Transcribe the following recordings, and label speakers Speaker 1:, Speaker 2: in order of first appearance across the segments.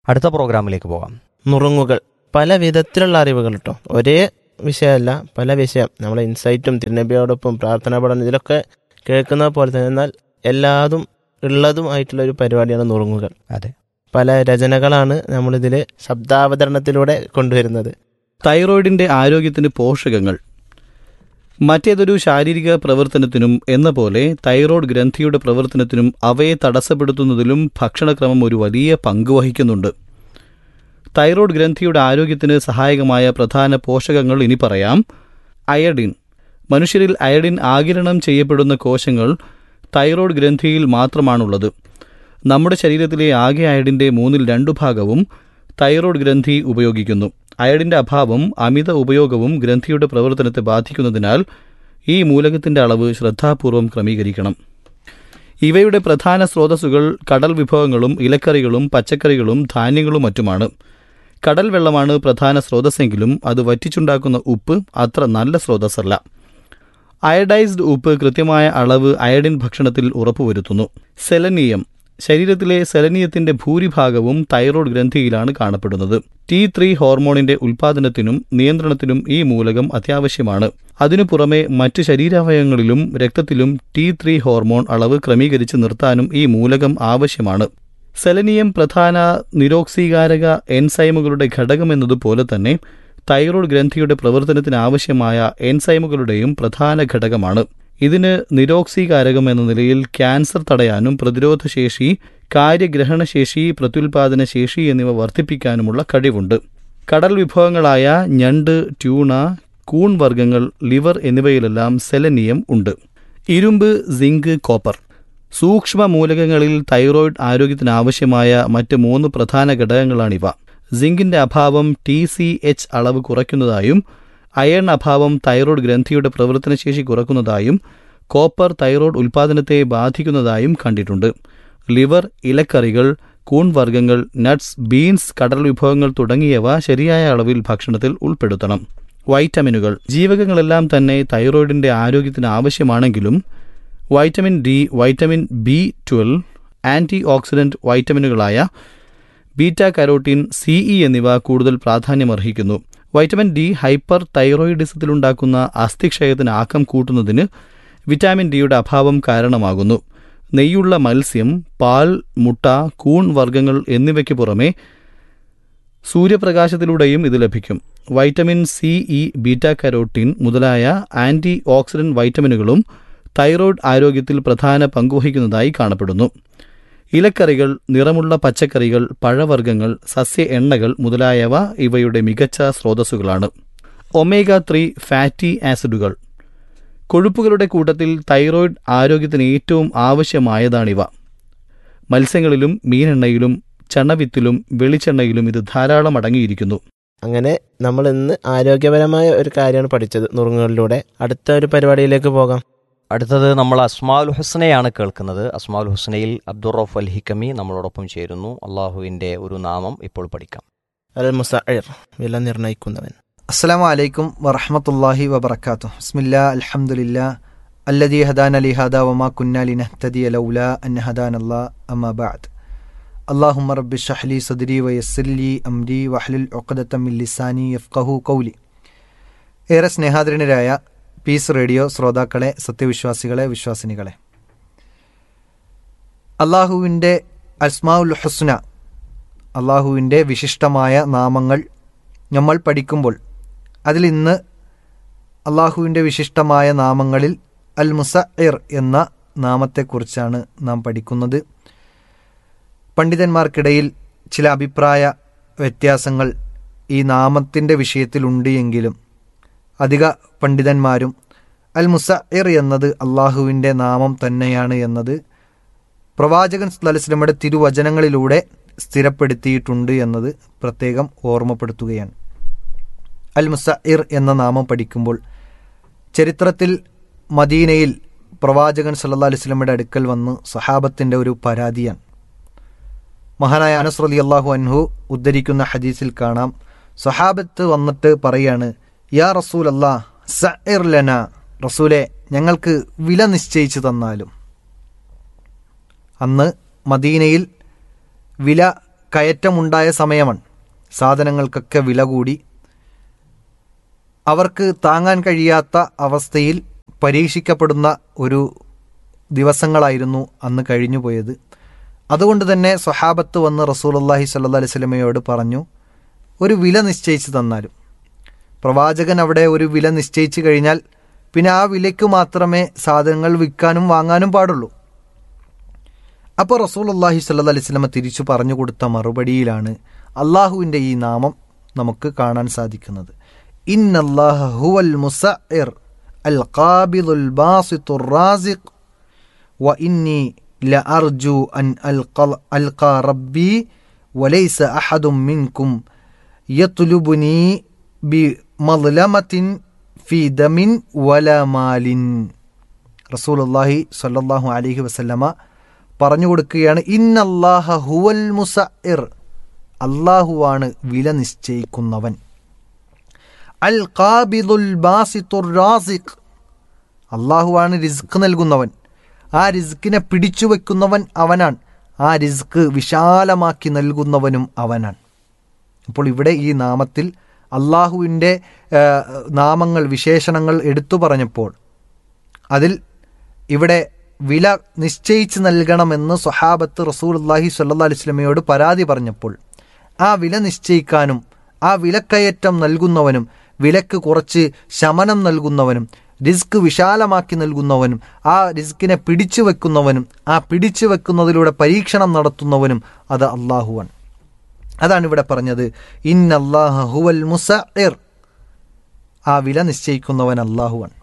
Speaker 1: അടുത്ത പ്രോഗ്രാമിലേക്ക് പോകാം
Speaker 2: നുറുങ്ങുകൾ പല വിധത്തിലുള്ള അറിവുകൾ കേട്ടോ ഒരേ വിഷയമല്ല പല വിഷയം നമ്മളെ ഇൻസൈറ്റും തിരുനബിയോടൊപ്പം പ്രാർത്ഥനാ പഠനം ഇതിലൊക്കെ കേൾക്കുന്ന പോലെ തന്നെ എന്നാൽ എല്ലാതും ഉള്ളതും ആയിട്ടുള്ള ഒരു പരിപാടിയാണ് നുറുങ്ങുകൾ
Speaker 1: അതെ
Speaker 2: പല രചനകളാണ് നമ്മളിതിൽ ശബ്ദാവതരണത്തിലൂടെ കൊണ്ടുവരുന്നത്
Speaker 3: തൈറോയിഡിന്റെ ആരോഗ്യത്തിന് പോഷകങ്ങൾ മറ്റേതൊരു ശാരീരിക പ്രവർത്തനത്തിനും എന്ന പോലെ തൈറോയ്ഡ് ഗ്രന്ഥിയുടെ പ്രവർത്തനത്തിനും അവയെ തടസ്സപ്പെടുത്തുന്നതിലും ഭക്ഷണക്രമം ഒരു വലിയ പങ്ക് വഹിക്കുന്നുണ്ട് തൈറോയ്ഡ് ഗ്രന്ഥിയുടെ ആരോഗ്യത്തിന് സഹായകമായ പ്രധാന പോഷകങ്ങൾ ഇനി പറയാം അയഡിൻ മനുഷ്യരിൽ അയഡിൻ ആകിരണം ചെയ്യപ്പെടുന്ന കോശങ്ങൾ തൈറോയ്ഡ് ഗ്രന്ഥിയിൽ മാത്രമാണുള്ളത് നമ്മുടെ ശരീരത്തിലെ ആകെ അയഡിന്റെ മൂന്നിൽ രണ്ടു ഭാഗവും തൈറോയ്ഡ് ഗ്രന്ഥി ഉപയോഗിക്കുന്നു അയഡിന്റെ അഭാവം അമിത ഉപയോഗവും ഗ്രന്ഥിയുടെ പ്രവർത്തനത്തെ ബാധിക്കുന്നതിനാൽ ഈ മൂലകത്തിന്റെ അളവ് ശ്രദ്ധാപൂർവം ക്രമീകരിക്കണം ഇവയുടെ പ്രധാന സ്രോതസ്സുകൾ കടൽ വിഭവങ്ങളും ഇലക്കറികളും പച്ചക്കറികളും ധാന്യങ്ങളും മറ്റുമാണ് കടൽ വെള്ളമാണ് പ്രധാന സ്രോതസ്സെങ്കിലും അത് വറ്റിച്ചുണ്ടാക്കുന്ന ഉപ്പ് അത്ര നല്ല സ്രോതസ്സല്ല അയഡൈസ്ഡ് ഉപ്പ് കൃത്യമായ അളവ് അയഡിൻ ഭക്ഷണത്തിൽ ഉറപ്പുവരുത്തുന്നു സെലനിയം ശരീരത്തിലെ സെലനിയത്തിന്റെ ഭൂരിഭാഗവും തൈറോയ്ഡ് ഗ്രന്ഥിയിലാണ് കാണപ്പെടുന്നത് ടി ത്രീ ഹോർമോണിന്റെ ഉൽപാദനത്തിനും നിയന്ത്രണത്തിനും ഈ മൂലകം അത്യാവശ്യമാണ് അതിനു പുറമെ മറ്റ് ശരീരാവയവങ്ങളിലും രക്തത്തിലും ടി ത്രീ ഹോർമോൺ അളവ് ക്രമീകരിച്ച് നിർത്താനും ഈ മൂലകം ആവശ്യമാണ് സെലനിയം പ്രധാന നിരോക്സീകാരക എൻസൈമുകളുടെ ഘടകമെന്നതുപോലെ തന്നെ തൈറോയ്ഡ് ഗ്രന്ഥിയുടെ പ്രവർത്തനത്തിന് ആവശ്യമായ എൻസൈമുകളുടെയും പ്രധാന ഘടകമാണ് ഇതിന് നിരോക്സീകാരകം എന്ന നിലയിൽ ക്യാൻസർ തടയാനും പ്രതിരോധശേഷി കാര്യഗ്രഹണശേഷി പ്രത്യുൽപാദന ശേഷി എന്നിവ വർദ്ധിപ്പിക്കാനുമുള്ള കഴിവുണ്ട് കടൽ വിഭവങ്ങളായ ഞണ്ട് ട്യൂണ കൂൺ വർഗ്ഗങ്ങൾ ലിവർ എന്നിവയിലെല്ലാം സെലനിയം ഉണ്ട് ഇരുമ്പ് സിങ്ക് കോപ്പർ സൂക്ഷ്മ മൂലകങ്ങളിൽ തൈറോയ്ഡ് ആരോഗ്യത്തിനാവശ്യമായ മറ്റ് മൂന്ന് പ്രധാന ഘടകങ്ങളാണിവ സിങ്കിന്റെ അഭാവം ടി സി എച്ച് അളവ് കുറയ്ക്കുന്നതായും അയൺ അഭാവം തൈറോയ്ഡ് ഗ്രന്ഥിയുടെ പ്രവർത്തനശേഷി കുറക്കുന്നതായും കോപ്പർ തൈറോയ്ഡ് ഉൽപാദനത്തെ ബാധിക്കുന്നതായും കണ്ടിട്ടുണ്ട് ലിവർ ഇലക്കറികൾ കൂൺ വർഗ്ഗങ്ങൾ നട്ട്സ് ബീൻസ് കടൽ വിഭവങ്ങൾ തുടങ്ങിയവ ശരിയായ അളവിൽ ഭക്ഷണത്തിൽ ഉൾപ്പെടുത്തണം വൈറ്റമിനുകൾ ജീവകങ്ങളെല്ലാം തന്നെ തൈറോയിഡിന്റെ ആരോഗ്യത്തിന് ആവശ്യമാണെങ്കിലും vitamin D vitamin B twelve antioxidant വൈറ്റമിനുകളായ ബീറ്റ കരോട്ടീൻ സിഇ എന്നിവ കൂടുതൽ പ്രാധാന്യമർഹിക്കുന്നു വൈറ്റമിൻ ഡി ഹൈപ്പർ തൈറോയിഡിസത്തിലുണ്ടാക്കുന്ന അസ്ഥിക്ഷയത്തിന് ആക്കം കൂട്ടുന്നതിന് വിറ്റാമിൻ ഡിയുടെ അഭാവം കാരണമാകുന്നു നെയ്യുള്ള മത്സ്യം പാൽ മുട്ട കൂൺ വർഗ്ഗങ്ങൾ എന്നിവയ്ക്ക് പുറമെ സൂര്യപ്രകാശത്തിലൂടെയും ഇത് ലഭിക്കും vitamin C E beta carotene മുതലായ ആന്റി ഓക്സിഡന്റ് വൈറ്റമിനുകളും തൈറോയ്ഡ് ആരോഗ്യത്തിൽ പ്രധാന പങ്കുവഹിക്കുന്നതായി കാണപ്പെടുന്നു ഇലക്കറികൾ നിറമുള്ള പച്ചക്കറികൾ പഴവർഗ്ഗങ്ങൾ സസ്യ എണ്ണകൾ മുതലായവ ഇവയുടെ മികച്ച സ്രോതസ്സുകളാണ് ഒമേഗ ത്രീ ഫാറ്റി ആസിഡുകൾ കൊഴുപ്പുകളുടെ കൂട്ടത്തിൽ തൈറോയ്ഡ് ആരോഗ്യത്തിന് ഏറ്റവും ആവശ്യമായതാണിവ മത്സ്യങ്ങളിലും മീനെണ്ണയിലും ചണവിത്തിലും വെളിച്ചെണ്ണയിലും ഇത് ധാരാളം അടങ്ങിയിരിക്കുന്നു
Speaker 2: അങ്ങനെ നമ്മൾ ഇന്ന് ആരോഗ്യപരമായ ഒരു കാര്യമാണ് പഠിച്ചത് നുറുങ്ങുകളിലൂടെ അടുത്ത ഒരു പരിപാടിയിലേക്ക് പോകാം
Speaker 1: അടുത്തത് നമ്മൾ അസ്മാഉൽ ഹുസ്നയാണ് കേൾക്കുന്നത് അസ്മാഉൽ ഹുസ്നയിൽ അബ്ദുറഫ് അൽ ഹിക്കമി നമ്മളോടൊപ്പം ചേരുന്നു അള്ളാഹുവിൻ്റെ ഒരു നാമം ഇപ്പോൾ പഠിക്കാം
Speaker 2: അൽ മുസൈർ വില നിർണ്ണയിക്കുന്നവൻ
Speaker 4: അസ്സലാമു അലൈക്കും വറഹമത്തല്ലാഹി വബർക്കാത്തു ബിസ്മില്ലാ അൽഹംദുലില്ലാ അല്ലദീ ഹദാന ലി ഹദാ വമാ കുന്നാ ലിനഹ്തദിയ ലൗലാ അൻ ഹദാനല്ലാ അമ്മാ ബഅദ് അല്ലാഹുമ്മ റബ്ബി ഷ്റഹ്ലി സദ്രി വയസ്സിർ ലി അംരി വഹ്ലുൽ ഉഖ്ദത മിൻ ലിസാനി യഫ്ഖഹു ഖൗലി ഏറെ സ്നേഹാദരനരായ പീസ് റേഡിയോ ശ്രോതാക്കളെ സത്യവിശ്വാസികളെ വിശ്വാസിനികളെ അള്ളാഹുവിൻ്റെ അസ്മാഉൽ ഹുസ്ന അള്ളാഹുവിൻ്റെ വിശിഷ്ടമായ നാമങ്ങൾ നമ്മൾ പഠിക്കുമ്പോൾ അതിൽ ഇന്ന് അള്ളാഹുവിൻ്റെ വിശിഷ്ടമായ നാമങ്ങളിൽ അൽ മുസഇർ എന്ന നാമത്തെക്കുറിച്ചാണ് നാം പഠിക്കുന്നത് പണ്ഡിതന്മാർക്കിടയിൽ ചില അഭിപ്രായ വ്യത്യാസങ്ങൾ ഈ നാമത്തിൻ്റെ വിഷയത്തിലുണ്ട് എങ്കിലും അധിക പണ്ഡിതന്മാരും അൽ മുസഇർ എന്നത് അള്ളാഹുവിൻ്റെ നാമം തന്നെയാണ് എന്നത് പ്രവാചകൻ സ്ലലിസ്ലമയുടെ തിരുവചനങ്ങളിലൂടെ സ്ഥിരപ്പെടുത്തിയിട്ടുണ്ട് എന്നത് പ്രത്യേകം ഓർമ്മപ്പെടുത്തുകയാണ് അൽ മുസഇർ എന്ന നാമം പഠിക്കുമ്പോൾ ചരിത്രത്തിൽ മദീനയിൽ പ്രവാചകൻ സല്ലാ അലുസ്ലമയുടെ അടുക്കൽ വന്ന് സഹാബത്തിൻ്റെ ഒരു പരാതിയാണ് മഹാനായ അനസ് റലി അള്ളാഹു അൻഹു ഉദ്ധരിക്കുന്ന ഹദീസിൽ കാണാം സഹാബത്ത് വന്നിട്ട് പറയാണ് യാ റസൂൽ അല്ലാ സഇർ ലന റസൂലെ ഞങ്ങൾക്ക് വില നിശ്ചയിച്ചു തന്നാലും അന്ന് മദീനയിൽ വില കയറ്റമുണ്ടായ സമയമാണ് സാധനങ്ങൾക്കൊക്കെ വില കൂടി അവർക്ക് താങ്ങാൻ കഴിയാത്ത അവസ്ഥയിൽ പരീക്ഷിക്കപ്പെടുന്ന ഒരു ദിവസങ്ങളായിരുന്നു അന്ന് കഴിഞ്ഞു പോയത് അതുകൊണ്ട് തന്നെ സ്വഹാബത്ത് വന്ന് റസൂലുള്ളാഹി സ്വല്ലല്ലാഹി അലൈഹി വസല്ലമയോട് പറഞ്ഞു ഒരു വില നിശ്ചയിച്ചു തന്നാലും പ്രവാചകൻ അവിടെ ഒരു വില നിശ്ചയിച്ചു കഴിഞ്ഞാൽ പിന്നെ ആ വിലയ്ക്ക് മാത്രമേ സാധനങ്ങൾ വിൽക്കാനും വാങ്ങാനും പാടുള്ളൂ അപ്പോൾ റസൂലുള്ളാഹി സ്വല്ലല്ലാഹി അലൈഹി വസല്ലമ തിരിച്ചു പറഞ്ഞു കൊടുത്ത മറുപടിയിലാണ് അള്ളാഹുവിൻ്റെ ഈ നാമം നമുക്ക് കാണാൻ സാധിക്കുന്നത് ഇന്നല്ലാഹ ഹുവൽ മുസഇർ അൽ ഖാബിദുൽ ബാസിത്തുർ റാസിഖ് വ ഇന്നി ലഅർജു അൻ അൽഖ അൽഖാ റബ്ബി വലൈസ അഹദും മിൻകും യത്ലുബുനി ബി മദ്ലമത്തിൻ ഫി ദമിൻ വല മാലിൻ റസൂലുള്ളാഹി സ്വല്ലല്ലാഹു അലൈഹി വസല്ലമ പറഞ്ഞു കൊടുക്കുകയാണ് ഇന്നല്ലാഹ ഹുവൽ മുസഇർ അള്ളാഹുവാണ് വില നിശ്ചയിക്കുന്നവൻ അൽ ഖാബിദുൽ ബാസിത്തുർ റാസിഖ് അള്ളാഹുവാണ് റിസ്ക് നൽകുന്നവൻ ആ റിസ്കിനെ പിടിച്ചു വെക്കുന്നവൻ അവനാണ് ആ റിസ്ക് വിശാലമാക്കി നൽകുന്നവനും അവനാണ് അപ്പോൾ ഇവിടെ ഈ നാമത്തിൽ അള്ളാഹുവിൻ്റെ നാമങ്ങൾ വിശേഷണങ്ങൾ എടുത്തു പറഞ്ഞപ്പോൾ അതിൽ ഇവിടെ വില നിശ്ചയിച്ച് നൽകണമെന്ന് സ്വഹാബത്ത് റസൂലുള്ളാഹി സ്വല്ലല്ലാഹി അലൈഹി വസല്ലമയോട് പരാതി പറഞ്ഞപ്പോൾ ആ വില നിശ്ചയിക്കാനും ആ വിലക്കയറ്റം നൽകുന്നവനും വിലക്ക് കുറച്ച് ശമനം നൽകുന്നവനും റിസ്ക് വിശാലമാക്കി നൽകുന്നവനും ആ റിസ്കിനെ പിടിച്ചു വെക്കുന്നവനും ആ പിടിച്ചു വെക്കുന്നതിലൂടെ പരീക്ഷണം നടത്തുന്നവനും അത് അള്ളാഹുവാണ് അതാണ് ഇവിടെ പറഞ്ഞത് ഇന്നല്ലാഹ ഹുവൽ മുസഇർ ആ വില നിശ്ചയിക്കുന്നവൻ അള്ളാഹുവാണ്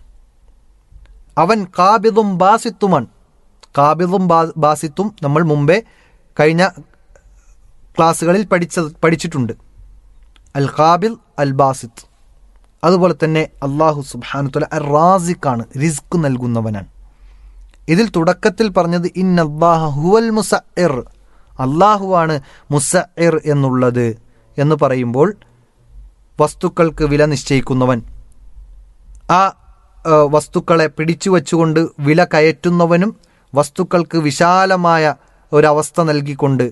Speaker 4: അവൻ കാബിദും ബാസിത്തുമാണ് കാബിദും ബാ- ബാസിത്തും നമ്മൾ മുമ്പേ കഴിഞ്ഞ ക്ലാസ്സുകളിൽ പഠിച്ച പഠിച്ചിട്ടുണ്ട് അൽ കാബിൽ അൽ ബാസിത്ത് അതുപോലെ തന്നെ അള്ളാഹു സുബാനുത്തല അൽ റാസിഖാണ് റിസ്ക് നൽകുന്നവനാണ് ഇതിൽ തുടക്കത്തിൽ പറഞ്ഞത് ഇൻ അള്ളാഹ ഹുവൽ മുസഇർ അള്ളാഹുവാണ് മുസഇർ എന്നുള്ളത് എന്ന് പറയുമ്പോൾ വസ്തുക്കൾക്ക് വില നിശ്ചയിക്കുന്നവൻ ആ ആ, വസ്തുക്കളെ പിടിച്ചു വച്ചുകൊണ്ട് വില കയറ്റുന്നവനും വസ്തുക്കൾക്ക് വിശാലമായ ഒരവസ്ഥ നൽകിക്കൊണ്ട്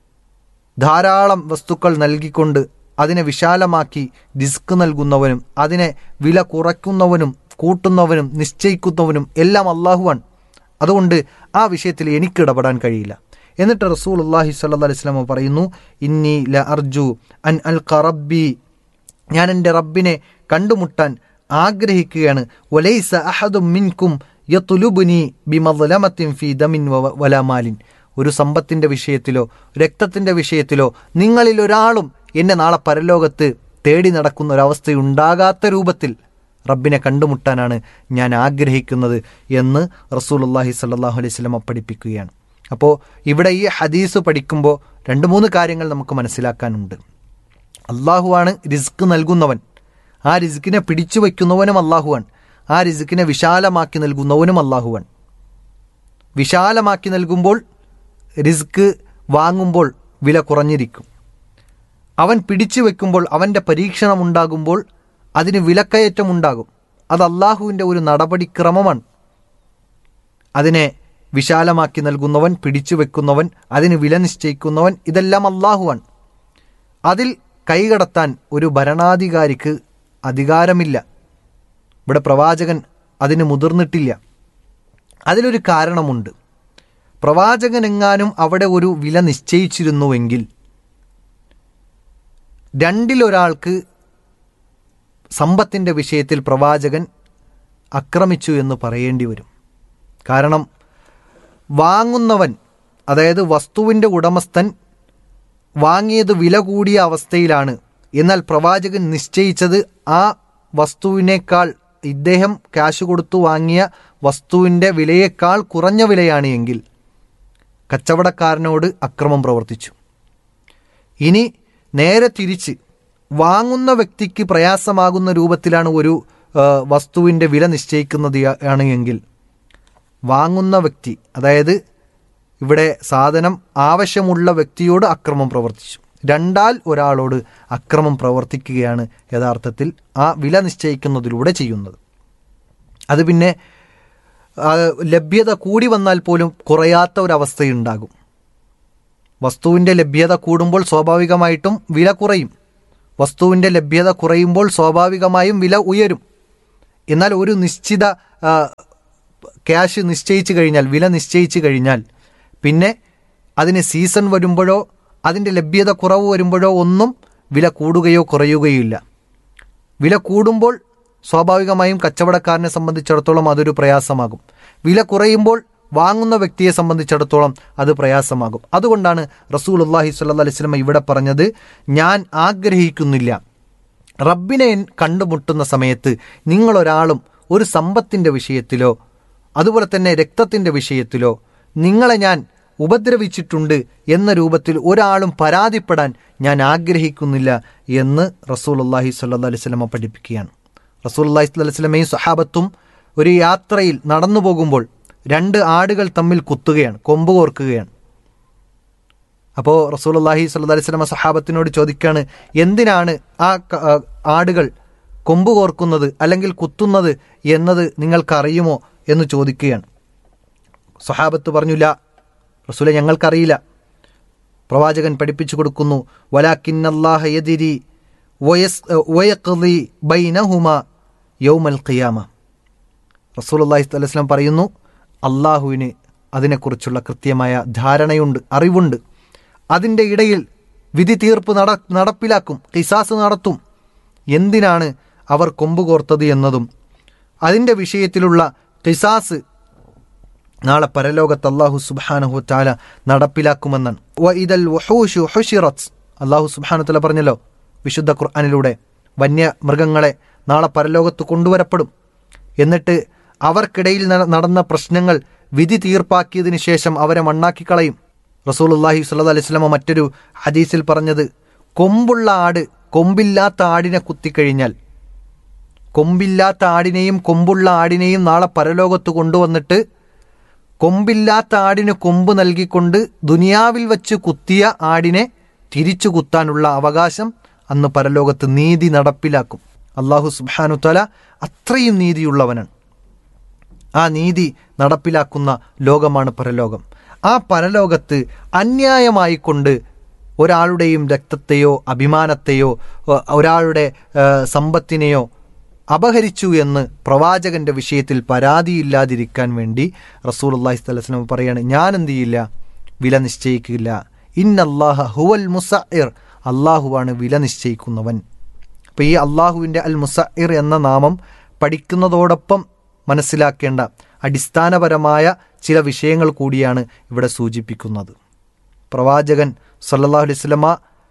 Speaker 4: ധാരാളം വസ്തുക്കൾ നൽകിക്കൊണ്ട് അതിനെ വിശാലമാക്കി ഡിസ്ക് നൽകുന്നവനും അതിനെ വില കുറയ്ക്കുന്നവനും കൂട്ടുന്നവനും നിശ്ചയിക്കുന്നവനും എല്ലാം അള്ളാഹുവാണ് അതുകൊണ്ട് ആ വിഷയത്തിൽ എനിക്ക് ഇടപെടാൻ കഴിയില്ല എന്നിട്ട് റസൂൽ അള്ളാഹി സല്ലാ അലൈഹി സ്വലാമ പറയുന്നു ഇന്നി ല അർജു അൻ അൽ റബ്ബി ഞാൻ എൻ്റെ റബ്ബിനെ കണ്ടുമുട്ടാൻ ആഗ്രഹിക്കുകയാണ് വലൈസ അഹദും മിൻകും യത്തുലുബുനി ബിമദ്ലമത്തിൻ ഫി ദമിൻ വ- വലാമാലിൻ ഒരു സമ്പത്തിന്റെ വിഷയത്തിലോ രക്തത്തിന്റെ വിഷയത്തിലോ നിങ്ങളിൽ ഒരാളും എന്നെ നാളെ പരലോകത്ത് തേടി നടക്കുന്ന ഒരവസ്ഥയുണ്ടാകാത്ത രൂപത്തിൽ റബ്ബിനെ കണ്ടുമുട്ടാനാണ് ഞാൻ ആഗ്രഹിക്കുന്നത് എന്ന് റസൂലുള്ളാഹി സ്വല്ലല്ലാഹു അലൈഹി വസല്ലം പഠിപ്പിക്കുകയാണ് അപ്പോൾ ഇവിടെ ഈ ഹദീസ് പഠിക്കുമ്പോൾ രണ്ട് മൂന്ന് കാര്യങ്ങൾ നമുക്ക് മനസ്സിലാക്കാനുണ്ട് അള്ളാഹുവാണ് റിസ്ക് നൽകുന്നവൻ ആ റിസ്കിനെ പിടിച്ചു വയ്ക്കുന്നവനും അള്ളാഹുവാണ് ആ റിസ്കിനെ വിശാലമാക്കി നൽകുന്നവനും അള്ളാഹുവാണ് വിശാലമാക്കി നൽകുമ്പോൾ റിസ്ക് വാങ്ങുമ്പോൾ വില കുറഞ്ഞിരിക്കും അവൻ പിടിച്ചു വെക്കുമ്പോൾ അവൻ്റെ പരീക്ഷണം ഉണ്ടാകുമ്പോൾ അതിന് വിലക്കയറ്റം ഉണ്ടാകും അത് അള്ളാഹുവിൻ്റെ ഒരു നടപടിക്രമമാണ് അതിനെ വിശാലമാക്കി നൽകുന്നവൻ പിടിച്ചു വെക്കുന്നവൻ അതിന് വില നിശ്ചയിക്കുന്നവൻ ഇതെല്ലാം അള്ളാഹുവാണ് അതിൽ കൈകടത്താൻ ഒരു ഭരണാധികാരിക്ക് അധികാരമില്ല ഇവിടെ പ്രവാചകൻ അതിന് മുതിർന്നിട്ടില്ല അതിലൊരു കാരണമുണ്ട് പ്രവാചകനെങ്ങാനും അവിടെ ഒരു വില നിശ്ചയിച്ചിരുന്നുവെങ്കിൽ രണ്ടിലൊരാൾക്ക് സമ്പത്തിൻ്റെ വിഷയത്തിൽ പ്രവാചകൻ ആക്രമിച്ചു എന്ന് പറയേണ്ടി വരും കാരണം വാങ്ങുന്നവൻ അതായത് വസ്തുവിൻ്റെ ഉടമസ്ഥൻ വാങ്ങിയത് വില കൂടിയ അവസ്ഥയിലാണ് എന്നാൽ പ്രവാചകൻ നിശ്ചയിച്ചത് ആ വസ്തുവിനേക്കാൾ ഇദ്ദേഹം ക്യാഷ് കൊടുത്തു വാങ്ങിയ വസ്തുവിൻ്റെ വിലയേക്കാൾ കുറഞ്ഞ വിലയാണ് എങ്കിൽ കച്ചവടക്കാരനോട് അക്രമം പ്രവർത്തിച്ചു ഇനി നേരെ തിരിച്ച് വാങ്ങുന്ന വ്യക്തിക്ക് പ്രയാസമാകുന്ന രൂപത്തിലാണ് ഒരു ആ, വസ്തുവിൻ്റെ വില നിശ്ചയിക്കുന്നത് ആണ് എങ്കിൽ വാങ്ങുന്ന വ്യക്തി അതായത് ഇവിടെ സാധനം ആവശ്യമുള്ള വ്യക്തിയോട് അക്രമം പ്രവർത്തിച്ചു രണ്ടാൽ ഒരാളോട് അക്രമം പ്രവർത്തിക്കുകയാണ് യഥാർത്ഥത്തിൽ ആ വില നിശ്ചയിക്കുന്നതിലൂടെ ചെയ്യുന്നത് അത് പിന്നെ ആ, ലഭ്യത കൂടി വന്നാൽ പോലും കുറയാത്ത ഒരവസ്ഥയുണ്ടാകും വസ്തുവിൻ്റെ ലഭ്യത കൂടുമ്പോൾ സ്വാഭാവികമായിട്ടും വില കുറയും വസ്തുവിൻ്റെ ലഭ്യത കുറയുമ്പോൾ സ്വാഭാവികമായും വില ഉയരും എന്നാൽ ഒരു നിശ്ചിത ആ, ക്യാഷ് നിശ്ചയിച്ചു കഴിഞ്ഞാൽ വില നിശ്ചയിച്ചു കഴിഞ്ഞാൽ പിന്നെ അതിന് സീസൺ വരുമ്പോഴോ അതിൻ്റെ ലഭ്യത കുറവ് വരുമ്പോഴോ ഒന്നും വില കൂടുകയോ കുറയുകയോ ഇല്ല വില കൂടുമ്പോൾ സ്വാഭാവികമായും കച്ചവടക്കാരനെ സംബന്ധിച്ചിടത്തോളം അതൊരു പ്രയാസമാകും വില കുറയുമ്പോൾ വാങ്ങുന്ന വ്യക്തിയെ സംബന്ധിച്ചിടത്തോളം അത് പ്രയാസമാകും അതുകൊണ്ടാണ് റസൂൽ അള്ളാഹി സ്വല്ലാ അലൈഹി സ്വലമ ഇവിടെ പറഞ്ഞത് ഞാൻ ആഗ്രഹിക്കുന്നില്ല റബ്ബിനെ കണ്ടുമുട്ടുന്ന സമയത്ത് നിങ്ങളൊരാളും ഒരു സമ്പത്തിൻ്റെ വിഷയത്തിലോ അതുപോലെ തന്നെ രക്തത്തിൻ്റെ വിഷയത്തിലോ നിങ്ങളെ ഞാൻ ഉപദ്രവിച്ചിട്ടുണ്ട് എന്ന രൂപത്തിൽ ഒരാളും പരാതിപ്പെടാൻ ഞാൻ ആഗ്രഹിക്കുന്നില്ല എന്ന് റസൂൽ അള്ളാഹി സ്വല്ലാ അലൈഹി സ്വലമ പഠിപ്പിക്കുകയാണ് റസൂൽ അള്ളാഹി സ്വല്ലി സ്വലമയും സഹാബത്തും ഒരു യാത്രയിൽ നടന്നു പോകുമ്പോൾ രണ്ട് ആടുകൾ തമ്മിൽ കുത്തുകയാണ് കൊമ്പ് കോർക്കുകയാണ് അപ്പോൾ റസൂൽ അള്ളാഹി സ്വല്ലി അലൈഹി സ്വലമ സഹാബത്തിനോട് ചോദിക്കുകയാണ് എന്തിനാണ് ആ ക- ആ ആടുകൾ കൊമ്പ് കോർക്കുന്നത് അല്ലെങ്കിൽ കുത്തുന്നത് എന്നത് നിങ്ങൾക്കറിയുമോ എന്ന് ചോദിക്കുകയാണ് സഹാബത്ത് പറഞ്ഞില്ല റസൂലെ ഞങ്ങൾക്കറിയില്ല പ്രവാചകൻ പഠിപ്പിച്ചു കൊടുക്കുന്നു വലാക്കിന്നല്ലാഹ യദിരി വയസ് വയഖ്ലി ബൈനഹുമ യൗമൽ ഖിയാമ റസൂലുള്ളാഹി സ്വല്ലല്ലാഹു അലൈഹി വസല്ലം പറയുന്നു അള്ളാഹുവിന് അതിനെക്കുറിച്ചുള്ള കൃത്യമായ ധാരണയുണ്ട് അറിവുണ്ട് അതിൻ്റെ ഇടയിൽ വിധി തീർപ്പ് നട നടപ്പിലാക്കും കിസാസ് നടത്തും എന്തിനാണ് അവർ കൊമ്പ് കോർത്തത് എന്നതും അതിൻ്റെ വിഷയത്തിലുള്ള കിസാസ് നാളെ പരലോകത്ത് അള്ളാഹു സുബാനഹു താല നടപ്പിലാക്കുമെന്നാണ് വ ഇദൽ വഹൂഷു ഹുഷിറത്ത് അള്ളാഹു സുബാനു തല പറഞ്ഞല്ലോ വിശുദ്ധ ഖുർആാനിലൂടെ വന്യ മൃഗങ്ങളെ നാളെ പരലോകത്ത് കൊണ്ടുവരപ്പെടും എന്നിട്ട് അവർക്കിടയിൽ നട- നടന്ന പ്രശ്നങ്ങൾ വിധി തീർപ്പാക്കിയതിനു ശേഷം അവരെ മണ്ണാക്കി കളയും റസൂൽ അള്ളാഹി സ്വല്ലു അലൈഹി സ്വലമ മറ്റൊരു ഹദീസിൽ പറഞ്ഞത് കൊമ്പുള്ള ആട് കൊമ്പില്ലാത്ത ആടിനെ കുത്തിക്കഴിഞ്ഞാൽ കൊമ്പില്ലാത്ത ആടിനെയും കൊമ്പുള്ള ആടിനെയും നാളെ പരലോകത്ത് കൊണ്ടുവന്നിട്ട് കൊമ്പില്ലാത്ത ആടിന് കൊമ്പ് നൽകിക്കൊണ്ട് ദുനിയാവിൽ വച്ച് കുത്തിയ ആടിനെ തിരിച്ചു കുത്താനുള്ള അവകാശം അന്ന് പരലോകത്ത് നീതി നടപ്പിലാക്കും അള്ളാഹു സുബാനു തല അത്രയും നീതിയുള്ളവനാണ് ആ നീതി നടപ്പിലാക്കുന്ന ലോകമാണ് പരലോകം ആ പരലോകത്ത് അന്യായമായി കൊണ്ട് ഒരാളുടെയും രക്തത്തെയോ അഭിമാനത്തെയോ ഒ- ഒരാളുടെ ആ, സമ്പത്തിനെയോ അപഹരിച്ചു എന്ന് പ്രവാചകന്റെ വിഷയത്തിൽ പരാതിയില്ലാതിരിക്കാൻ വേണ്ടി റസൂൽ അള്ളാഹി സ്വലം പറയാണ് ഞാൻ എന്ത് ചെയ്യില്ല വില നിശ്ചയിക്കില്ല ഇന്നല്ലാഹ ഹുവൽ മുസഇർ അള്ളാഹുവാണ് വില നിശ്ചയിക്കുന്നവൻ അപ്പോൾ ഈ അള്ളാഹുവിൻ്റെ അൽ മുസഇർ എന്ന നാമം പഠിക്കുന്നതോടൊപ്പം മനസ്സിലാക്കേണ്ട അടിസ്ഥാനപരമായ ചില വിഷയങ്ങൾ കൂടിയാണ് ഇവിടെ സൂചിപ്പിക്കുന്നത് പ്രവാചകൻ സല്ലല്ലാഹു അലൈഹി വസല്ലമ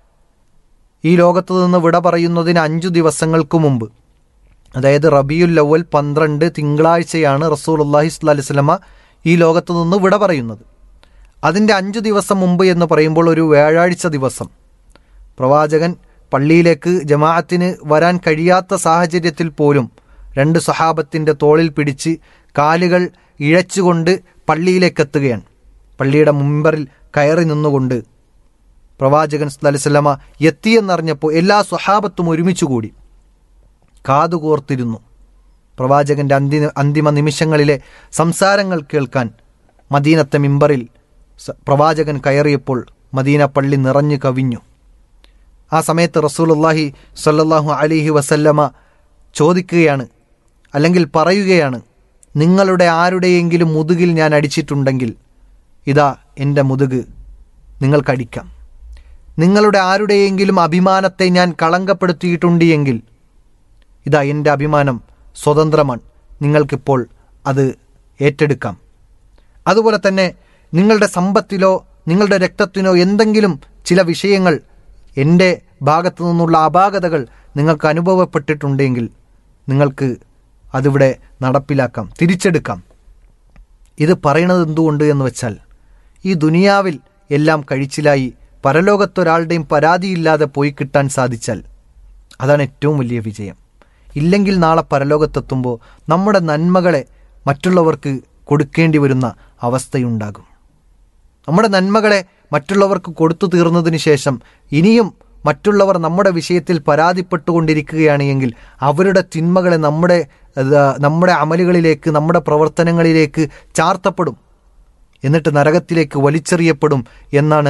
Speaker 4: ഈ ലോകത്ത് നിന്ന് വിട പറയുന്നതിന് അഞ്ചു ദിവസങ്ങൾക്ക് മുമ്പ് അതായത് റബിയുൽ അവൽ പന്ത്രണ്ട് തിങ്കളാഴ്ചയാണ് റസൂൽ അള്ളാഹി സ്വല്ലി വസല്ലമ ഈ ലോകത്ത് നിന്ന് വിട പറയുന്നത് അതിൻ്റെ അഞ്ചു ദിവസം മുമ്പ് എന്ന് പറയുമ്പോൾ ഒരു വ്യാഴാഴ്ച ദിവസം പ്രവാചകൻ പള്ളിയിലേക്ക് ജമാഅത്തിന് വരാൻ കഴിയാത്ത സാഹചര്യത്തിൽ പോലും രണ്ട് സഹാബത്തിൻ്റെ തോളിൽ പിടിച്ച് കാലുകൾ ഇഴച്ചുകൊണ്ട് പള്ളിയിലേക്ക് എത്തുകയാണ് പള്ളിയുടെ മുമ്പറിൽ കയറി നിന്നുകൊണ്ട് പ്രവാചകൻ സല്ലല്ലാഹു എത്തിയെന്നറിഞ്ഞപ്പോൾ എല്ലാ സ്വഹാബത്തും ഒരുമിച്ച് കൂടി കാതുകോർത്തിരുന്നു പ്രവാചകന്റെ അന്തിമ അന്തിമ നിമിഷങ്ങളിലെ സംസാരങ്ങൾ കേൾക്കാൻ മദീനത്തെ മിമ്പറിൽ സ- പ്രവാചകൻ കയറിയപ്പോൾ മദീന പള്ളി നിറഞ്ഞു കവിഞ്ഞു ആ സമയത്ത് റസൂലുള്ളാഹി സ്വല്ലല്ലാഹു അലൈഹി വസല്ലമ ചോദിക്കുകയാണ് അല്ലെങ്കിൽ പറയുകയാണ് നിങ്ങളുടെ ആരുടെയെങ്കിലും മുതുകിൽ ഞാൻ അടിച്ചിട്ടുണ്ടെങ്കിൽ ഇതാ എൻ്റെ മുതുക് നിങ്ങൾക്കടിക്കാം നിങ്ങളുടെ ആരുടെയെങ്കിലും അഭിമാനത്തെ ഞാൻ കളങ്കപ്പെടുത്തിയിട്ടുണ്ട് എങ്കിൽ ഇതാ എൻ്റെ അഭിമാനം സ്വതന്ത്രമാണ് നിങ്ങൾക്കിപ്പോൾ അത് ഏറ്റെടുക്കാം അതുപോലെ തന്നെ നിങ്ങളുടെ സമ്പത്തിലോ നിങ്ങളുടെ രക്തത്തിനോ എന്തെങ്കിലും ചില വിഷയങ്ങൾ എൻ്റെ ഭാഗത്തു നിന്നുള്ള അപാകതകൾ നിങ്ങൾക്ക് അനുഭവപ്പെട്ടിട്ടുണ്ടെങ്കിൽ നിങ്ങൾക്ക് അതിവിടെ നടപ്പിലാക്കാം തിരിച്ചെടുക്കാം ഇത് പറയണത് എന്തുകൊണ്ട് എന്ന് വെച്ചാൽ ഈ ദുനിയാവിൽ എല്ലാം കഴിച്ചിലായി പരലോകത്തൊരാളുടെയും പരാതിയില്ലാതെ പോയി കിട്ടാൻ സാധിച്ചാൽ അതാണ് ഏറ്റവും വലിയ വിജയം ഇല്ലെങ്കിൽ നാളെ പരലോകത്തെത്തുമ്പോൾ നമ്മുടെ നന്മകളെ മറ്റുള്ളവർക്ക് കൊടുക്കേണ്ടി വരുന്ന അവസ്ഥയുണ്ടാകും നമ്മുടെ നന്മകളെ മറ്റുള്ളവർക്ക് കൊടുത്തു തീർന്നതിന് ശേഷം ഇനിയും മറ്റുള്ളവർ നമ്മുടെ വിഷയത്തിൽ പരാതിപ്പെട്ടുകൊണ്ടിരിക്കുകയാണ് എങ്കിൽ അവരുടെ തിന്മകളെ നമ്മുടെ അത് നമ്മുടെ അമലുകളിലേക്ക് നമ്മുടെ പ്രവർത്തനങ്ങളിലേക്ക് ചാർത്തപ്പെടും എന്നിട്ട് നരകത്തിലേക്ക് വലിച്ചെറിയപ്പെടും എന്നാണ്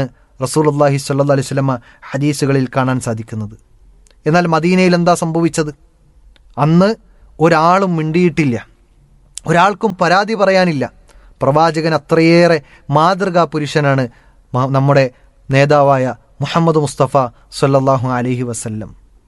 Speaker 4: റസൂലുള്ളാഹി സ്വല്ലല്ലാഹി അലൈഹി വസല്ലമ ഹദീസുകളിൽ കാണാൻ സാധിക്കുന്നത് എന്നാൽ മദീനയിൽ എന്താ സംഭവിച്ചത് അന്ന് ഒരാളും മിണ്ടിയിട്ടില്ല ഒരാൾക്കും പരാതി പറയാനില്ല പ്രവാചകൻ അത്രയേറെ മാതൃകാ പുരുഷനാണ് മ- നമ്മുടെ നേതാവായ മുഹമ്മദ് മുസ്തഫ സല്ലല്ലാഹു അലൈഹി വസല്ലം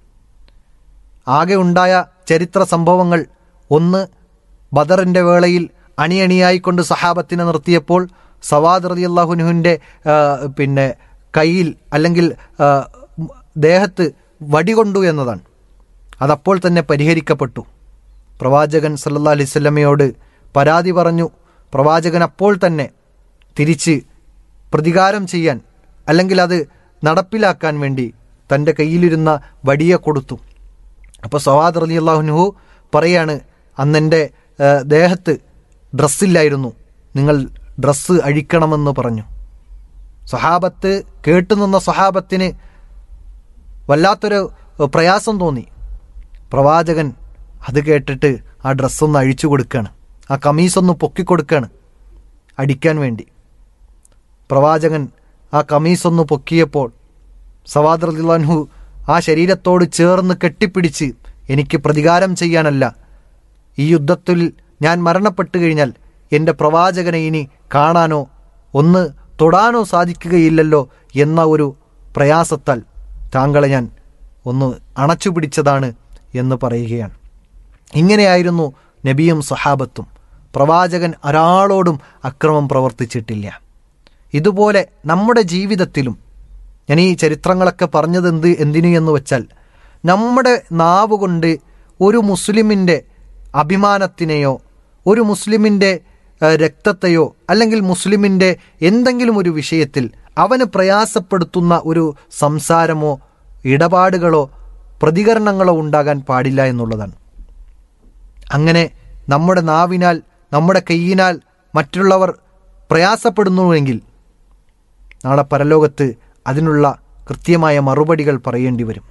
Speaker 4: ആകെ ഉണ്ടായ ചരിത്ര സംഭവങ്ങൾ ഒന്ന് ബദറിൻ്റെ വേളയിൽ അണിയണിയായിക്കൊണ്ട് സഹാബത്തിനെ നിർത്തിയപ്പോൾ സവാദ് റതി അള്ളാഹുനുഹിൻ്റെ പിന്നെ കയ്യിൽ അല്ലെങ്കിൽ ആ, ഉം, ദേഹത്ത് വടികൊണ്ടു എന്നതാണ് അതപ്പോൾ തന്നെ പരിഹരിക്കപ്പെട്ടു പ്രവാചകൻ സല്ലല്ലാ അലൈഹി സ്വല്ലമയോട് പരാതി പറഞ്ഞു പ്രവാചകൻ അപ്പോൾ തന്നെ തിരിച്ച് പ്രതികാരം ചെയ്യാൻ അല്ലെങ്കിൽ അത് നടപ്പിലാക്കാൻ വേണ്ടി തൻ്റെ കയ്യിലിരുന്ന വടിയെ കൊടുത്തു അപ്പോൾ സവാദ് റലി അള്ളാഹുനുഹു പറയാണ് അന്നെൻ്റെ ആ, ദേഹത്ത് ഡ്രസ്സില്ലായിരുന്നു നിങ്ങൾ ഡ്രസ്സ് അഴിക്കണമെന്ന് പറഞ്ഞു സഹാബത്ത് കേട്ടുനിന്ന സഹാബത്തിന് വല്ലാത്തൊരു പ്രയാസം തോന്നി പ്രവാചകൻ അത് കേട്ടിട്ട് ആ ഡ്രസ്സൊന്ന് അഴിച്ചു കൊടുക്കുകയാണ് ആ കമീസൊന്ന് പൊക്കിക്കൊടുക്കുകയാണ് അടിക്കാൻ വേണ്ടി പ്രവാചകൻ ആ കമീസൊന്ന് പൊക്കിയപ്പോൾ സവാദ് റദിള്ളാൻഹു ആ ശരീരത്തോട് ചേർന്ന് കെട്ടിപ്പിടിച്ച് എനിക്ക് പ്രതികാരം ചെയ്യാനല്ല ഈ യുദ്ധത്തിൽ ഞാൻ മരണപ്പെട്ടു കഴിഞ്ഞാൽ എൻ്റെ പ്രവാചകനെ ഇനി കാണാനോ ഒന്ന് തൊടാനോ സാധിക്കുകയില്ലല്ലോ എന്ന ഒരു പ്രയാസത്താൽ താങ്കളെ ഞാൻ ഒന്ന് അണച്ചു പിടിച്ചതാണ് എന്ന് പറയുകയാണ് ഇങ്ങനെയായിരുന്നു നബിയും സഹാബത്തും പ്രവാചകൻ ഒരാളോടും അക്രമം പ്രവർത്തിച്ചിട്ടില്ല ഇതുപോലെ നമ്മുടെ ജീവിതത്തിലും ഞാൻ ഈ ചരിത്രങ്ങളൊക്കെ പറഞ്ഞത് എന്ത് എന്തിനു എന്ന് വെച്ചാൽ നമ്മുടെ നാവ് കൊണ്ട് ഒരു മുസ്ലിമിൻ്റെ അഭിമാനത്തിനെയോ ഒരു മുസ്ലിമിൻ്റെ ഏഹ്, രക്തത്തെയോ അല്ലെങ്കിൽ മുസ്ലിമിൻ്റെ എന്തെങ്കിലും ഒരു വിഷയത്തിൽ അവന് പ്രയാസപ്പെടുത്തുന്ന ഒരു സംസാരമോ ഇടപാടുകളോ പ്രതികരണങ്ങളോ ഉണ്ടാകാൻ പാടില്ല എന്നുള്ളതാണ് അങ്ങനെ നമ്മുടെ നാവിനാൽ നമ്മുടെ കൈയിനാൽ മറ്റുള്ളവർ പ്രയാസപ്പെടുന്നുവെങ്കിൽ നാളെ പരലോകത്ത് അതിനുള്ള കൃത്യമായ മറുപടികൾ പറയേണ്ടി വരും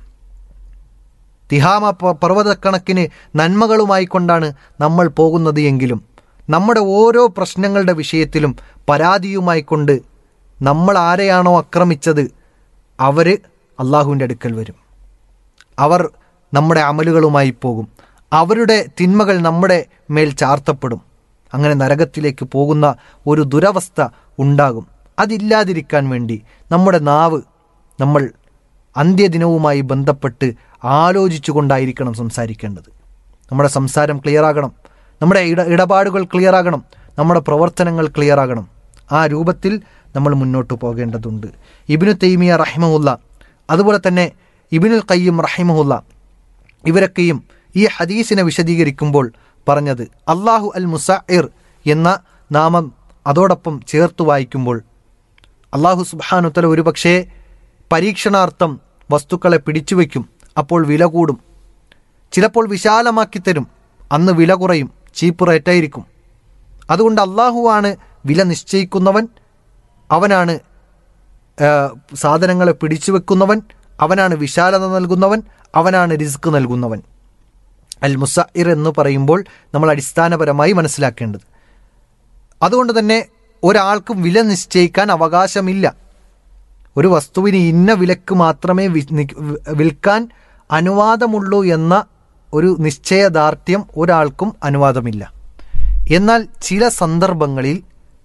Speaker 4: തിഹാമ പ- പർവ്വതക്കണക്കിന് നന്മകളുമായി കൊണ്ടാണ് നമ്മൾ പോകുന്നത് എങ്കിലും നമ്മുടെ ഓരോ പ്രശ്നങ്ങളുടെ വിഷയത്തിലും പരാതിയുമായി കൊണ്ട് നമ്മൾ ആരെയാണോ ആക്രമിച്ചത് അവർ അള്ളാഹുവിൻ്റെ അടുക്കൽ വരും അവർ നമ്മുടെ അമലുകളുമായി പോകും അവരുടെ തിന്മകൾ നമ്മുടെ മേൽ ചാർത്തപ്പെടും അങ്ങനെ നരകത്തിലേക്ക് പോകുന്ന ഒരു ദുരവസ്ഥ ഉണ്ടാകും അതില്ലാതിരിക്കാൻ വേണ്ടി നമ്മുടെ നാവ് നമ്മൾ അന്ത്യദിനവുമായി ബന്ധപ്പെട്ട് ആലോചിച്ചുകൊണ്ടായിരിക്കണം സംസാരിക്കേണ്ടത് നമ്മുടെ സംസാരം ക്ലിയർ ആകണം നമ്മുടെ ഇട ഇടപാടുകൾ ക്ലിയർ ആകണം നമ്മുടെ പ്രവർത്തനങ്ങൾ ക്ലിയർ ആകണം ആ രൂപത്തിൽ നമ്മൾ മുന്നോട്ട് പോകേണ്ടതുണ്ട് ഇബിനു തൈമിയ റഹിമഹുല്ല അതുപോലെ തന്നെ ഇബിനുൽ കയ്യം റഹിമഹുല്ല ഇവരൊക്കെയും ഈ ഹദീസിനെ വിശദീകരിക്കുമ്പോൾ പറഞ്ഞത് അള്ളാഹു അൽ മുസഇർ എന്ന നാമം അതോടൊപ്പം ചേർത്ത് വായിക്കുമ്പോൾ അള്ളാഹു സുബാനുത്തല ഒരുപക്ഷേ പരീക്ഷണാർത്ഥം വസ്തുക്കളെ പിടിച്ചുവെക്കും അപ്പോൾ വില കൂടും ചിലപ്പോൾ വിശാലമാക്കി തരും അന്ന് വില കുറയും ചീപ്പ് റേറ്റായിരിക്കും അതുകൊണ്ട് അള്ളാഹുവാണ് വില നിശ്ചയിക്കുന്നവൻ അവനാണ് ആ, സാധനങ്ങളെ പിടിച്ചു വെക്കുന്നവൻ അവനാണ് വിശാലത നൽകുന്നവൻ അവനാണ് റിസ്ക് നൽകുന്നവൻ അൽ മുസഇർ എന്ന് പറയുമ്പോൾ നമ്മൾ അടിസ്ഥാനപരമായി മനസ്സിലാക്കേണ്ടത് അതുകൊണ്ട് തന്നെ ഒരാൾക്കും വില നിശ്ചയിക്കാൻ അവകാശമില്ല ഒരു വസ്തുവിന് ഇന്ന വിലക്ക് മാത്രമേ വി- നി- വിൽക്കാൻ അനുവാദമുള്ളൂ എന്ന ഒരു നിശ്ചയദാർഢ്യം ഒരാൾക്കും അനുവാദമില്ല എന്നാൽ ചില സന്ദർഭങ്ങളിൽ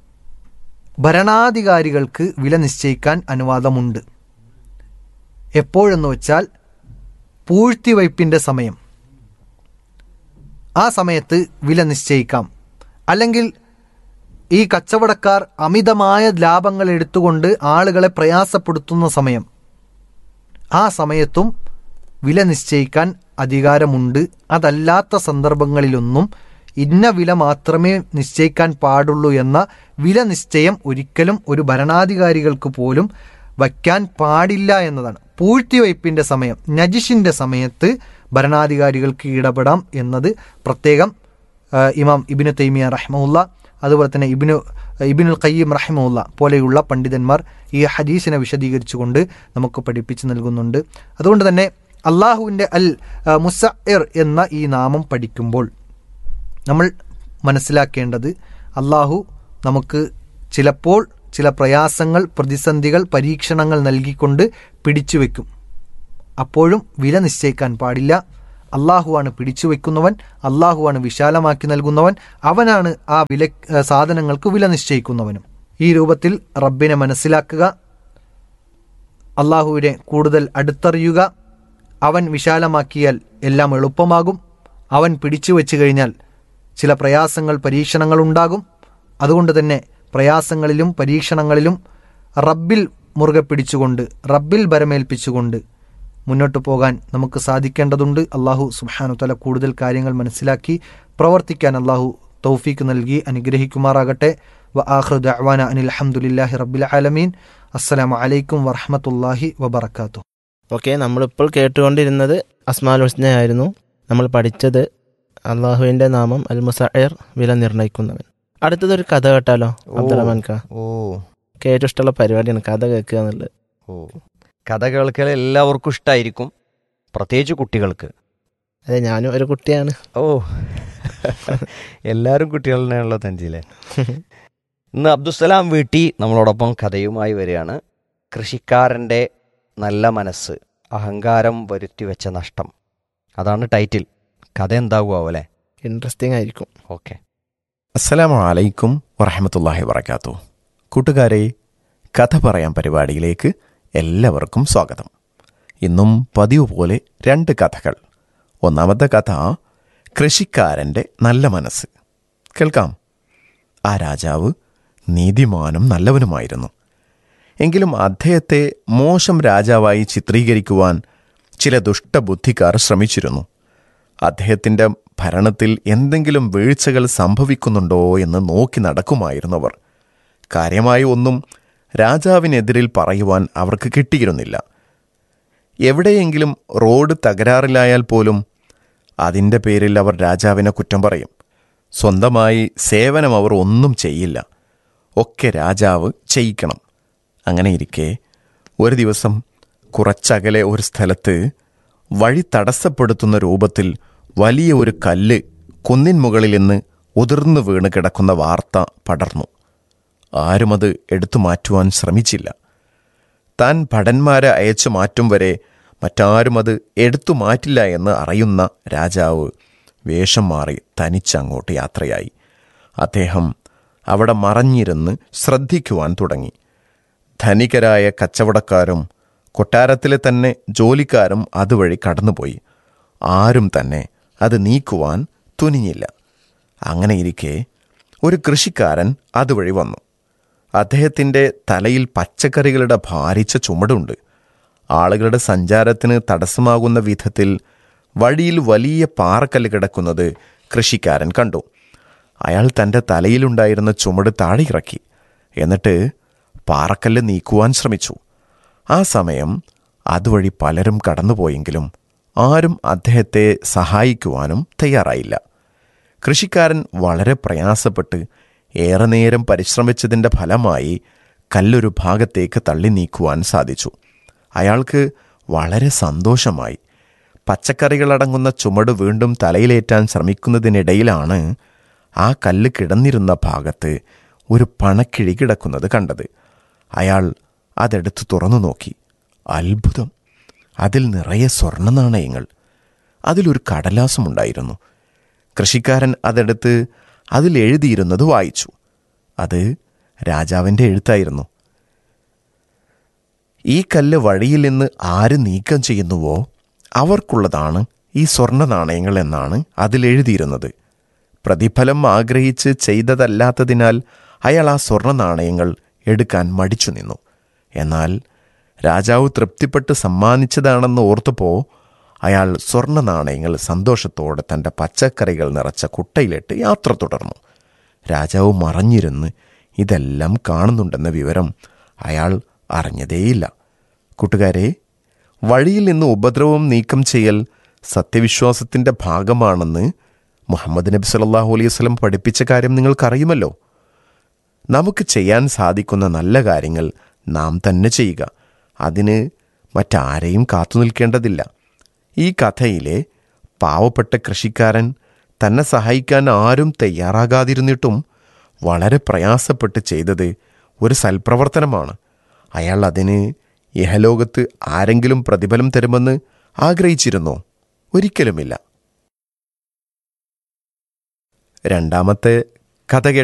Speaker 4: ഭരണാധികാരികൾക്ക് വില നിശ്ചയിക്കാൻ അനുവാദമുണ്ട് എപ്പോഴെന്ന് വെച്ചാൽ പൂഴ്ത്തിവയ്പ്പിൻ്റെ സമയം ആ സമയത്ത് വില നിശ്ചയിക്കാം അല്ലെങ്കിൽ ഈ കച്ചവടക്കാർ അമിതമായ ലാഭങ്ങൾ എടുത്തുകൊണ്ട് ആളുകളെ പ്രയാസപ്പെടുത്തുന്ന സമയം ആ സമയത്തും വില നിശ്ചയിക്കാൻ അധികാരമുണ്ട് അതല്ലാത്ത സന്ദർഭങ്ങളിലൊന്നും ഇന്ന വില മാത്രമേ നിശ്ചയിക്കാൻ പാടുള്ളൂ എന്ന വില നിശ്ചയം ഒരിക്കലും ഒരു ഭരണാധികാരികൾക്ക് പോലും വയ്ക്കാൻ പാടില്ല എന്നതാണ് പൂഴ്ത്തിവയ്പ്പിൻ്റെ സമയം നജിഷിൻ്റെ സമയത്ത് ഭരണാധികാരികൾക്ക് ഇടപെടാം എന്നത് പ്രത്യേകം ആ, ഇമാം ഇബിനു തൈമിയ റഹ്മുല്ല അതുപോലെ തന്നെ ഇബിനു ഇബിനുൽ ഖയ്യം റഹിമുല്ല പോലെയുള്ള പണ്ഡിതന്മാർ ഈ ഹദീസിനെ വിശദീകരിച്ചുകൊണ്ട് നമുക്ക് പഠിപ്പിച്ചു നൽകുന്നുണ്ട് അതുകൊണ്ട് തന്നെ അള്ളാഹുവിൻ്റെ അൽ ആ, മുസഇർ എന്ന ഈ നാമം പഠിക്കുമ്പോൾ നമ്മൾ മനസ്സിലാക്കേണ്ടത് അള്ളാഹു നമുക്ക് ചിലപ്പോൾ ചില പ്രയാസങ്ങൾ പ്രതിസന്ധികൾ പരീക്ഷണങ്ങൾ നൽകിക്കൊണ്ട് പിടിച്ചുവെക്കും അപ്പോഴും വില നിശ്ചയിക്കാൻ പാടില്ല അള്ളാഹുവാണ് പിടിച്ചു വെക്കുന്നവൻ അള്ളാഹുവാണ് വിശാലമാക്കി നൽകുന്നവൻ അവനാണ് ആ വില ഏ, സാധനങ്ങൾക്ക് വില നിശ്ചയിക്കുന്നവനും ഈ രൂപത്തിൽ റബ്ബിനെ മനസ്സിലാക്കുക അള്ളാഹുവിനെ കൂടുതൽ അടുത്തറിയുക അവൻ വിശാലമാക്കിയാൽ എല്ലാം എളുപ്പമാകും അവൻ പിടിച്ചു വെച്ച് കഴിഞ്ഞാൽ ചില പ്രയാസങ്ങൾ പരീക്ഷണങ്ങൾ ഉണ്ടാകും അതുകൊണ്ട് തന്നെ പ്രയാസങ്ങളിലും പരീക്ഷണങ്ങളിലും റബ്ബിൽ മുറുകെ പിടിച്ചുകൊണ്ട് റബ്ബിൽ ബരമേൽപ്പിച്ചുകൊണ്ട് മുന്നോട്ട് പോകാൻ നമുക്ക് സാധിക്കേണ്ടതുണ്ട് അള്ളാഹു സുബ്ഹാനു തല കൂടുതൽ കാര്യങ്ങൾ മനസ്സിലാക്കി പ്രവർത്തിക്കാൻ അള്ളാഹു തൗഫീക്ക് നൽകി അനുഗ്രഹിക്കുമാറാകട്ടെ വ ആഹ്റു ദഅ്വാന അനിൽ അഹമ്മദില്ലാഹി റബ്ബിൽ ആലമീൻ അസ്സലാമു അലൈക്കും വറഹ്മത്തുള്ളാഹി വബറകാതുഹു
Speaker 2: ഓക്കെ നമ്മളിപ്പോൾ കേട്ടുകൊണ്ടിരുന്നത് അസ്മാൽ ഹുസ്നയായിരുന്നു നമ്മൾ പഠിച്ചത് അള്ളാഹുവിൻ്റെ നാമം അൽ മുസഅർ വില നിർണ്ണയിക്കുന്നവൻ അടുത്തതൊരു കഥ കേട്ടാലോ അബ്ദുറഹ്മാൻ ഖാ
Speaker 1: ഓ
Speaker 2: ഒക്കെ ഏറ്റവും ഇഷ്ടമുള്ള പരിപാടിയാണ് കഥ കേൾക്കുക എന്നുള്ളത്
Speaker 1: ഓ കഥ കേൾക്കൽ എല്ലാവർക്കും ഇഷ്ടമായിരിക്കും പ്രത്യേകിച്ച് കുട്ടികൾക്ക്
Speaker 2: അതെ ഞാനും ഒരു കുട്ടിയാണ്
Speaker 1: ഓ എല്ലാവരും കുട്ടികളുടെയുള്ള തഞ്ചിലെ ഇന്ന് അബ്ദുസലാം വീട്ടി നമ്മളോടൊപ്പം കഥയുമായി വരികയാണ് കൃഷിക്കാരൻ്റെ നല്ല മനസ്സ് അഹങ്കാരം വരുത്തി വെച്ച നഷ്ടം അതാണ് ടൈറ്റിൽ കഥ എന്താകുമോ അല്ലേ
Speaker 2: ഇൻട്രസ്റ്റിംഗ് ആയിരിക്കും
Speaker 1: ഓക്കെ
Speaker 5: അസ്സലാമു അലൈക്കും വറഹമത്തല്ലാഹി വറക്കാത്തു കൂട്ടുകാരെ കഥ പറയാൻ പരിപാടിയിലേക്ക് എല്ലാവർക്കും സ്വാഗതം ഇന്നും പതിവ് പോലെ രണ്ട് കഥകൾ ഒന്നാമത്തെ കഥ കൃഷിക്കാരൻ്റെ നല്ല മനസ്സ് കേൾക്കാം ആ രാജാവ് നീതിമാനും നല്ലവനുമായിരുന്നു എങ്കിലും അദ്ദേഹത്തെ മോശം രാജാവായി ചിത്രീകരിക്കുവാൻ ചില ദുഷ്ടബുദ്ധിക്കാർ ശ്രമിച്ചിരുന്നു അദ്ദേഹത്തിൻ്റെ ഭരണത്തിൽ എന്തെങ്കിലും വീഴ്ചകൾ സംഭവിക്കുന്നുണ്ടോ എന്ന് നോക്കി നടക്കുമായിരുന്നവർ കാര്യമായി ഒന്നും രാജാവിനെതിരിൽ പറയുവാൻ അവർക്ക് കിട്ടിയിരുന്നില്ല എവിടെയെങ്കിലും റോഡ് തകരാറിലായാൽ പോലും അതിൻ്റെ പേരിൽ അവർ രാജാവിനെ കുറ്റം പറയും സ്വന്തമായി സേവനം അവർ ഒന്നും ചെയ്യില്ല ഒക്കെ രാജാവ് ചെയ്യിക്കണം അങ്ങനെ ഇരിക്കെ ഒരു ദിവസം കുറച്ചകലെ ഒരു സ്ഥലത്ത് വഴി തടസ്സപ്പെടുത്തുന്ന രൂപത്തിൽ വലിയ ഒരു കല്ല് കുന്നിൻ മുകളിൽ നിന്ന് ഉതിർന്നു വീണ് കിടക്കുന്ന വാർത്ത പടർന്നു ആരും അത് എടുത്തു മാറ്റുവാൻ ശ്രമിച്ചില്ല താൻ ഭടന്മാരെ അയച്ചു മാറ്റും വരെ മറ്റാരും അത് എടുത്തു മാറ്റില്ല എന്ന് അറിയുന്ന രാജാവ് വേഷം മാറി തനിച്ചങ്ങോട്ട് യാത്രയായി അദ്ദേഹം അവിടെ മറഞ്ഞിരുന്ന് ശ്രദ്ധിക്കുവാൻ തുടങ്ങി ധനികരായ കച്ചവടക്കാരും കൊട്ടാരത്തിലെ തന്നെ ജോലിക്കാരും അതുവഴി കടന്നുപോയി ആരും തന്നെ അത് നീക്കുവാൻ തുനിഞ്ഞില്ല അങ്ങനെ ഇരിക്കെ ഒരു കൃഷിക്കാരൻ അതുവഴി വന്നു അദ്ദേഹത്തിൻ്റെ തലയിൽ പച്ചക്കറികളുടെ ഭാരിച്ച ചുമടുണ്ട് ആളുകളുടെ സഞ്ചാരത്തിന് തടസ്സമാകുന്ന വിധത്തിൽ വഴിയിൽ വലിയ പാറക്കല്ല് കിടക്കുന്നത് കൃഷിക്കാരൻ കണ്ടു അയാൾ തൻ്റെ തലയിലുണ്ടായിരുന്ന ചുമട് താഴെ ഇറക്കി എന്നിട്ട് പാറക്കല്ല് നീക്കുവാൻ ശ്രമിച്ചു ആ സമയം അതുവഴി പലരും കടന്നുപോയെങ്കിലും ആരും അദ്ദേഹത്തെ സഹായിക്കുവാനും തയ്യാറായില്ല കൃഷിക്കാരൻ വളരെ പ്രയാസപ്പെട്ട് ഏറെ നേരം പരിശ്രമിച്ചതിൻ്റെ ഫലമായി കല്ലൊരു ഭാഗത്തേക്ക് തള്ളി നീക്കുവാൻ സാധിച്ചു അയാൾക്ക് വളരെ സന്തോഷമായി പച്ചക്കറികളടങ്ങുന്ന ചുമട് വീണ്ടും തലയിലേറ്റാൻ ശ്രമിക്കുന്നതിനിടയിലാണ് ആ കല്ല് കിടന്നിരുന്ന ഭാഗത്ത് ഒരു പണക്കിഴി കിടക്കുന്നത് കണ്ടത് അയാൾ അതെടുത്ത് തുറന്നു നോക്കി അത്ഭുതം അതിൽ നിറയെ സ്വർണ്ണ നാണയങ്ങൾ അതിലൊരു കടലാസമുണ്ടായിരുന്നു കൃഷിക്കാരൻ അതെടുത്ത് അതിൽ എഴുതിയിരുന്നത് വായിച്ചു അത് രാജാവിൻ്റെ എഴുത്തായിരുന്നു ഈ കല്ല് വഴിയിൽ നിന്ന് ആര് നീക്കം ചെയ്യുന്നുവോ അവർക്കുള്ളതാണ് ഈ സ്വർണ്ണ നാണയങ്ങൾ എന്നാണ് അതിൽ എഴുതിയിരുന്നത് പ്രതിഫലം ആഗ്രഹിച്ച് ചെയ്തതല്ലാത്തതിനാൽ അയാൾ ആ സ്വർണ്ണ നാണയങ്ങൾ എടുക്കാൻ മടിച്ചു നിന്നു എന്നാൽ രാജാവ് തൃപ്തിപ്പെട്ട് സമ്മാനിച്ചതാണെന്ന് ഓർത്തപ്പോൾ അയാൾ സ്വർണ്ണ നാണയങ്ങൾ സന്തോഷത്തോടെ തൻ്റെ പച്ചക്കറികൾ നിറച്ച കുട്ടയിലിട്ട് യാത്ര തുടർന്നു രാജാവ് മറഞ്ഞിരുന്ന് ഇതെല്ലാം കാണുന്നുണ്ടെന്ന വിവരം അയാൾ അറിഞ്ഞതേയില്ല കൂട്ടുകാരെ വഴിയിൽ നിന്ന് ഉപദ്രവം നീക്കം ചെയ്യൽ സത്യവിശ്വാസത്തിൻ്റെ ഭാഗമാണെന്ന് മുഹമ്മദ് നബി സല്ലല്ലാഹു അലൈഹി വസല്ലം പഠിപ്പിച്ച കാര്യം നിങ്ങൾക്കറിയുമല്ലോ നമുക്ക് ചെയ്യാൻ സാധിക്കുന്ന നല്ല കാര്യങ്ങൾ നാം തന്നെ ചെയ്യുക അതിന് മറ്റാരെയും കാത്തു നിൽക്കേണ്ടതില്ല ഈ കഥയിലെ പാവപ്പെട്ട കൃഷിക്കാരൻ തന്നെ സഹായിക്കാൻ ആരും തയ്യാറാകാതിരുന്നിട്ടും വളരെ പ്രയാസപ്പെട്ട് ചെയ്തത് ഒരു സൽപ്രവർത്തനമാണ് അയാൾ അതിന് ഇഹലോകത്ത് ആരെങ്കിലും പ്രതിഫലം തരുമെന്ന് ആഗ്രഹിച്ചിരുന്നോ ഒരിക്കലുമില്ല രണ്ടാമത്തെ കഥ കേട്ട